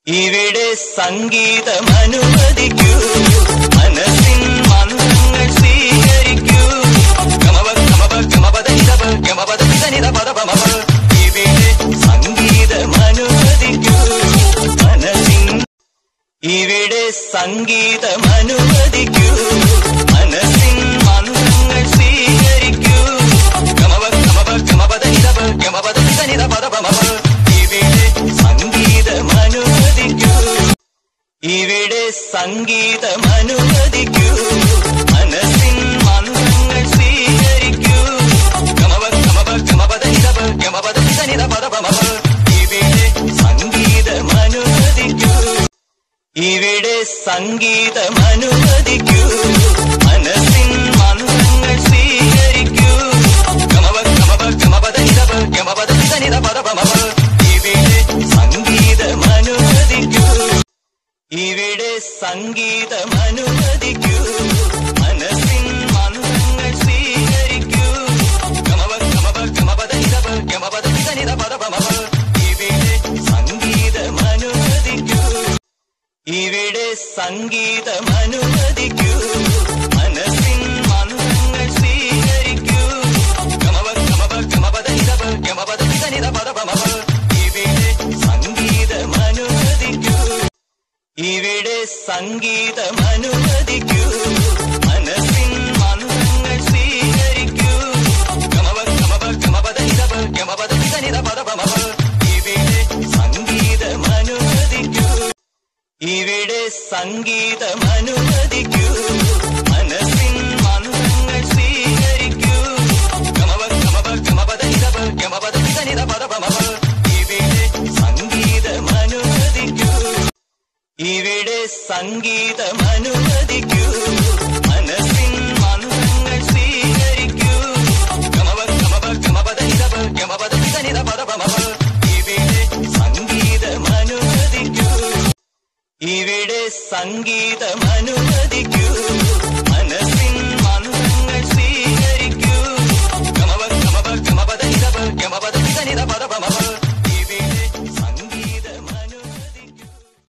ഇവിടെ സംഗീതം അനുവദിക്കൂ മനസ്സിൻ മന്ത്രങ്ങൾ സ്വീകരിക്കൂ ഗമപ ഗമപ ഗമപദ നിതപ ഗമപദ നിത നിത പദ പമപ ഇവിടെ സംഗീതം അനുവദിക്കൂ മനസ്സിൻ ഇവിടെ സംഗീതം അനുവദിക്കൂ മനസ്സിൻ മന്ത്രങ്ങൾ സ്വീകരിക്കൂ ഗമപ ഗമപ ഗമപദ നിതപ ഗമപദ നിത നിത പദ പമപ ഇവിടെ സംഗീതം അനുവദിക്കൂ ഇവിടെ സംഗീതം അനുവദിക്കൂ മനസ്സിൻ മന്ത്രങ്ങൾ സ്വീകരിക്കൂ ഗമപ ഗമപ ഗമപദ നിതപ ഗമപദ നിത നിത പദ പമപ ഇവിടെ സംഗീതം അനുവദിക്കൂ ഇവിടെ സംഗീതം അനുവദിക്കൂ മനസ്സിൻ മന്ത്രങ്ങൾ സ്വീകരിക്കൂ ഗമപ ഗമപ ഗമപദ നിതപ ഗമപദ നിത നിത പദ പമപ ഇവിടെ സംഗീതം അനുവദിക്കൂ ഇവിടെ സംഗീതം അനുവദിക്കൂ മനസ്സിൻ മന്ത്രങ്ങൾ സ്വീകരിക്കൂ ഗമപ ഗമപ ഗമപദ നിതപ ഗമപദ നിത നിത പദ പമപ ഇവിടെ സംഗീതം അനുവദിക്കൂ ഇവിടെ സംഗീതം അനുവദിക്കൂ മനസ്സിൻ മന്ത്രങ്ങൾ സ്വീകരിക്കൂ ഗമപ ഗമപ ഗമപദ നിതപ ഗമപദ നിത നിത പദ പമപ ഇവിടെ സംഗീതം അനുവദിക്കൂ ഇവിടെ സംഗീതം അനുവദിക്കൂ മനസ്സിൻ മന്ത്രങ്ങൾ സ്വീകരിക്കൂ ഗമപ ഗമപ ഗമപദ നിതപ ഗമപദ നിത നിത പദ പമപ ഇവിടെ സംഗീതം അനുവദിക്കൂ ഇവിടെ സംഗീതം അനുവദിക്കൂ മനസ്സിൻ മന്ത്രങ്ങൾ സ്വീകരിക്കൂ ഗമപ ഗമപ ഗമപദ നിതപ ഗമപദ നിത നിത പദ പമപ ഇവിടെ സംഗീതം അനുവദിക്കൂ ഇവിടെ സംഗീതം അനുവദിക്കൂ മനസ്സിൻ മന്ത്രങ്ങൾ സ്വീകരിക്കൂ ഗമപ ഗമപ ഗമപദ നിതപ ഗമപദ നിത നിത പദ പമപ ഇവിടെ സംഗീതം അനുവദിക്കൂ ഇവിടെ സംഗീതം അനുവദിക്കൂ